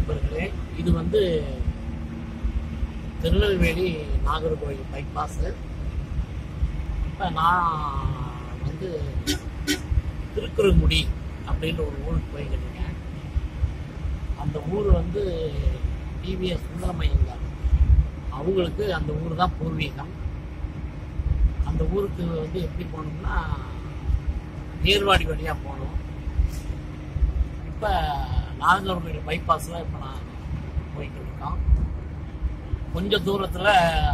நண்பர்களே இது வந்து திருநெல்வேலி நாகர்கோவில் பைபாஸு இப்போ நான் வந்து திருக்குறங்குடி அப்படின்ற ஒரு ஊருக்கு போய்கிட்டு இருக்கேன் அந்த ஊர் வந்து டிவிஎஸ் சுந்தரமையங்கார் அவங்களுக்கு அந்த ஊர் தான் பூர்வீகம் அந்த ஊருக்கு வந்து எப்படி போகணும்னா ஏர்வாடி வழியாக போகணும் இப்போ நாகர்கோவில் பைபாஸில் இப்போ நான் போய்கிட்டு இருக்கோம் கொஞ்சம் தூரத்தில்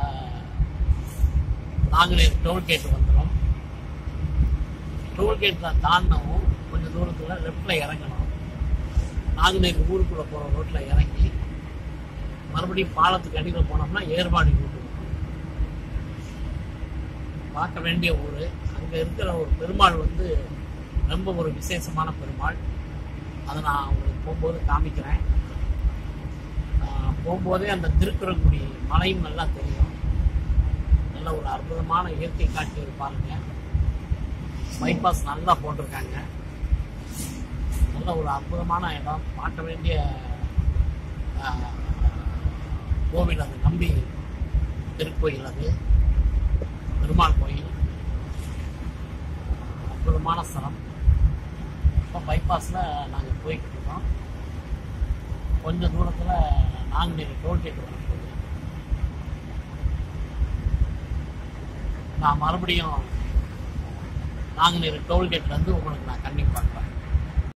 நாங்களே டோல்கேட் வந்துடும் டோல்கேட்டில் தாண்டினவும் கொஞ்சம் தூரத்தில் லெஃப்டில் இறங்கணும் நாங்குநேரி ஊருக்குள்ளே போகிற ரோட்டில் இறங்கி மறுபடியும் பாலத்துக்கு அடியில் போனோம்னா ஏர்வாடி ரூட்டு பார்க்க வேண்டிய ஊர் அங்கே இருக்கிற ஒரு பெருமாள் வந்து ரொம்ப ஒரு விசேஷமான பெருமாள் அதை நான் உங்களுக்கு போகும்போது காமிக்கிறேன் ஆஹ் போகும்போதே அந்த திருக்குறங்குடி மலையும் நல்லா தெரியும் நல்ல ஒரு அற்புதமான இயற்கை காட்சி பாருங்க பைபாஸ் நல்லா போட்டிருக்காங்க நல்ல ஒரு அற்புதமான இடம் பார்க்க வேண்டிய ஆஹ், கோவில் அது நம்பி திருக்கோயில் அது பெருமாள் கோயில் அற்புதமான ஸ்தலம் இப்போ பைபாஸில் நாங்கள் போய்கிட்டு இருக்கோம் கொஞ்சம் தூரத்தில் நாங்குநேரி டோல்கேட் வரப்போகுது நான் மறுபடியும் நாங்குநேரி டோல்கேட்லேருந்து உங்களுக்கு நான் கண்டிப்பாக பார்க்குறேன்